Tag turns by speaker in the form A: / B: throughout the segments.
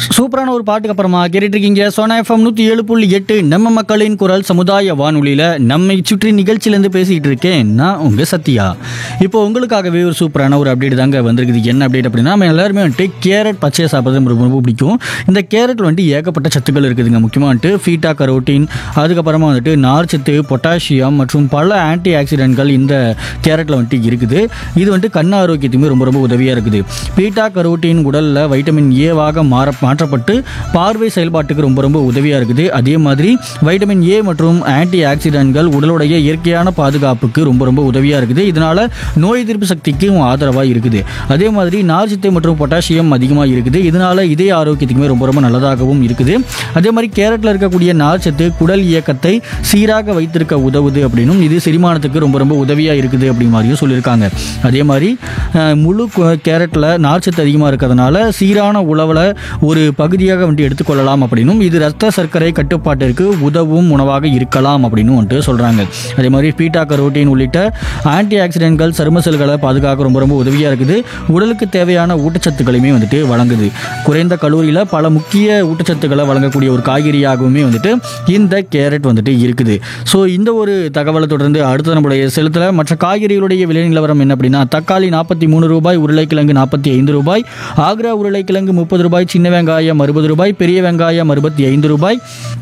A: சூப்பரான ஒரு பாட்டுக்கு அப்புறமா கேட்டுட்டு இருக்கீங்க சோனா எஃப்எம் நூற்றி ஏழு புள்ளி எட்டு நம்ம மக்களின் குரல் சமுதாய வானொலியில் நம்மை சுற்றி நிகழ்ச்சியிலேருந்து பேசிகிட்டு இருக்கேன் நான் உங்கள் சத்யா இப்போ உங்களுக்காகவே ஒரு சூப்பரான ஒரு அப்டேட் தாங்க வந்திருக்குது என்ன அப்டேட் அப்படின்னா நம்ம எல்லாருமே வந்துட்டு கேரட் பச்சையை சாப்பிட்றது ரொம்ப ரொம்ப பிடிக்கும் இந்த கேரட்டில் வந்துட்டு ஏகப்பட்ட சத்துக்கள் இருக்குதுங்க முக்கியமாக வந்துட்டு ஃபீட்டா கரோட்டின் அதுக்கப்புறமா வந்துட்டு நார்ச்சத்து பொட்டாசியம் மற்றும் பல ஆன்டி ஆக்சிடென்ட்கள் இந்த கேரட்டில் வந்துட்டு இருக்குது இது வந்துட்டு கண் ஆரோக்கியத்துக்குமே ரொம்ப ரொம்ப உதவியாக இருக்குது பீட்டா கரோட்டின் உடலில் வைட்டமின் ஏவாக மாற மாற்றப்பட்டு பார்வை செயல்பாட்டுக்கு ரொம்ப ரொம்ப உதவியாக இருக்குது அதே மாதிரி வைட்டமின் ஏ மற்றும் ஆன்டி ஆக்சிடென்ட்கள் உடலுடைய இயற்கையான பாதுகாப்புக்கு ரொம்ப ரொம்ப உதவியாக இருக்குது இதனால் நோய் எதிர்ப்பு சக்திக்கும் ஆதரவாக இருக்குது அதே மாதிரி நார்ச்சத்து மற்றும் பொட்டாசியம் அதிகமாக இருக்குது இதனால் இதய ஆரோக்கியத்துக்குமே ரொம்ப ரொம்ப நல்லதாகவும் இருக்குது அதே மாதிரி கேரட்டில் இருக்கக்கூடிய நார்ச்சத்து குடல் இயக்கத்தை சீராக வைத்திருக்க உதவுது அப்படின்னும் இது செரிமானத்துக்கு ரொம்ப ரொம்ப உதவியாக இருக்குது அப்படி மாதிரியும் சொல்லியிருக்காங்க அதே மாதிரி அஹ், முழு கு- கேரட்டில் நார்ச்சத்து அதிகமாக இருக்கிறதுனால சீரான உணவில் ஒரு பகுதியாக வந்துட்டு எடுத்துக்கொள்ளலாம் அப்படின்னும் இது ரத்த சர்க்கரை கட்டுப்பாட்டிற்கு உதவும் உணவாக இருக்கலாம் அப்படின்னு வந்துட்டு சொல்கிறாங்க அதே மாதிரி பீட்டா கரோட்டின் உள்ளிட்ட ஆன்டி ஆக்சிடென்ட்கள் சரும செல்களை பாதுகாக்க ரொம்ப ரொம்ப உதவியாக இருக்குது உடலுக்கு தேவையான ஊட்டச்சத்துக்களையுமே வந்துட்டு வழங்குது குறைந்த கலோரியில் பல முக்கிய ஊட்டச்சத்துக்களை வழங்கக்கூடிய ஒரு காய்கறியாகவுமே வந்துட்டு இந்த கேரட் வந்துட்டு இருக்குது ஸோ இந்த ஒரு தகவலை தொடர்ந்து அடுத்த நம்மளுடைய செலுத்தல மற்ற காய்கறிகளுடைய விலை நிலவரம் என்ன அப்படின்னா தக்காளி நாற்பத்தி மூணு ரூபாய் உருளைக்கிழங்கு நாற்பத்தி ஐந்து ரூபாய் ஆக்ரா உருளைக்கிழங்கு முப்பது ரூபாய் சின்ன வெங்காயம் அறுபது ரூபாய் பெரிய வெங்காயம் அறுபத்தி ஐந்து ரூபாய்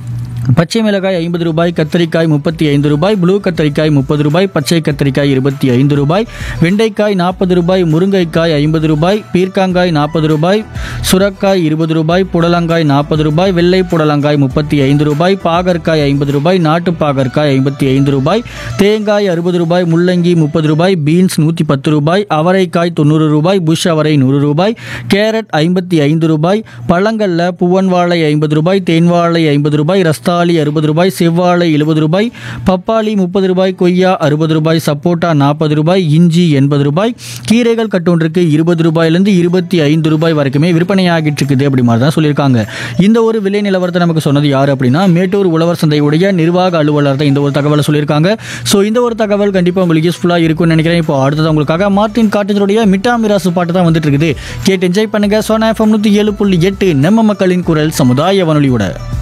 A: பச்சை மிளகாய் ஐம்பது ரூபாய் கத்தரிக்காய் முப்பத்தி ஐந்து ரூபாய் ப்ளூ கத்தரிக்காய் முப்பது ரூபாய் பச்சை கத்தரிக்காய் இருபத்தி ஐந்து ரூபாய் வெண்டைக்காய் நாற்பது ரூபாய் முருங்கைக்காய் ஐம்பது ரூபாய் பீர்க்காங்காய் நாற்பது ரூபாய் சுரக்காய் இருபது ரூபாய் புடலங்காய் நாற்பது ரூபாய் வெள்ளை புடலங்காய் முப்பத்தி ஐந்து ரூபாய் பாகற்காய் ஐம்பது ரூபாய் நாட்டு பாகற்காய் ஐம்பத்தி ஐந்து ரூபாய் தேங்காய் அறுபது ரூபாய் முள்ளங்கி முப்பது ரூபாய் பீன்ஸ் நூற்றி பத்து ரூபாய் அவரைக்காய் தொண்ணூறு ரூபாய் புஷ் அவரை நூறு ரூபாய் கேரட் ஐம்பத்தி ஐந்து ரூபாய் பழங்களில் புவன் வாழை ஐம்பது ரூபாய் தேன் வாழை ஐம்பது ரூபாய் ரஸ்தாளி அறுபது ரூபாய் செவ்வாழை எழுபது ரூபாய் பப்பாளி முப்பது ரூபாய் கொய்யா அறுபது ரூபாய் சப்போட்டா நாற்பது ரூபாய் இஞ்சி எண்பது ரூபாய் கீரைகள் கட்டொன்றுக்கு இருபது ரூபாயிலிருந்து இருபத்தி ஐந்து ரூபாய் வரைக்குமே விற்பனையாகிட்டு இருக்குது அப்படி மாதிரி தான் சொல்லியிருக்காங்க இந்த ஒரு விலை நிலவரத்தை நமக்கு சொன்னது யார் அப்படின்னா மேட்டூர் உழவர் சந்தையுடைய நிர்வாக அலுவலர் தான் இந்த ஒரு தகவலை சொல்லியிருக்காங்க ஸோ இந்த ஒரு தகவல் கண்டிப்பாக உங்களுக்கு யூஸ்ஃபுல்லாக இருக்கும்னு நினைக்கிறேன் இப்போ அடுத்தது உங்களுக்காக மார்டின் காட்டேஜருடைய மிட்டா மிராசு பாட்டு தான் வந்துட்டு இருக்குது கேட்டு என்ஜாய் பண்ணுங்க சோனா எஃப்எம் நூற்றி ஏழு புள்ளி எட்டு நம்ம மக்களின் குரல் சமுதாய வானொலியோட